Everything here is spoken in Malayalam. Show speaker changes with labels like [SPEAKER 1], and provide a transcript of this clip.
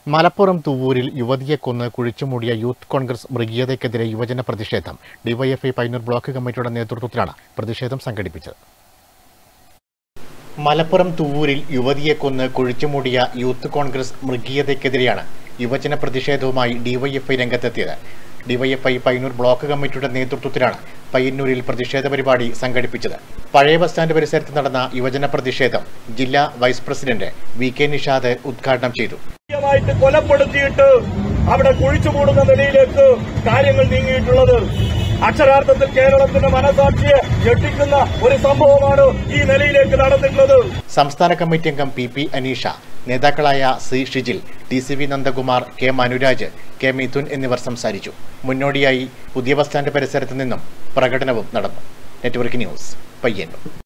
[SPEAKER 1] മലപ്പുറം തുവൂരിൽ യുവതിയെ കൊന്ന് കുഴിച്ചുമൂടിയ യൂത്ത് കോൺഗ്രസ് മൃഗീയതയ്ക്കെതിരെ യുവജന പ്രതിഷേധം ഡിവൈഎഫ്ഐ പൈനൂർ ബ്ലോക്ക് കമ്മിറ്റിയുടെ നേതൃത്വത്തിലാണ് പ്രതിഷേധം സംഘടിപ്പിച്ചത് മലപ്പുറം തുവൂരിൽ യുവതിയെ കൊന്ന് കുഴിച്ചുമൂടിയ യൂത്ത് കോൺഗ്രസ് മൃഗീയതയ്ക്കെതിരെയാണ് യുവജന പ്രതിഷേധവുമായി ഡിവൈഎഫ്ഐ രംഗത്തെത്തിയത് ഡിവൈഎഫ്ഐ പയ്യന്നൂർ ബ്ലോക്ക് കമ്മിറ്റിയുടെ നേതൃത്വത്തിലാണ് പയ്യന്നൂരിൽ പ്രതിഷേധ പരിപാടി സംഘടിപ്പിച്ചത് പഴയ ബസ് സ്റ്റാൻഡ് പരിസരത്ത് നടന്ന യുവജന പ്രതിഷേധം ജില്ലാ vice president V K Nishad ഉദ്ഘാടനം ചെയ്തു
[SPEAKER 2] കൃത്യമായിട്ട് കൊലപ്പെടുത്തിയിട്ട് അവിടെ കുഴിച്ചു മൂടുന്ന നിലയിലേക്ക് കാര്യങ്ങൾ നീങ്ങിയിട്ടുള്ളത് അക്ഷരാർത്ഥത്തിൽ കേരളത്തിന്റെ മനസാക്ഷിയെ ഞെട്ടിക്കുന്ന ഒരു സംഭവമാണ് ഈ നിലയിലേക്ക് നടന്നിട്ടുള്ളത്
[SPEAKER 1] സംസ്ഥാന കമ്മിറ്റി അംഗം പി പി അനീഷ നേതാക്കളായ C Shijil T C V Nandakumar K Manuraj K Midhun എന്നിവർ സംസാരിച്ചു മുന്നോടിയായി പുതിയ ബസ് സ്റ്റാൻഡ് പരിസരത്ത് നിന്നും പ്രകടനവും നടന്നു നെറ്റ്വർക്ക് ന്യൂസ് പയ്യന്നൂർ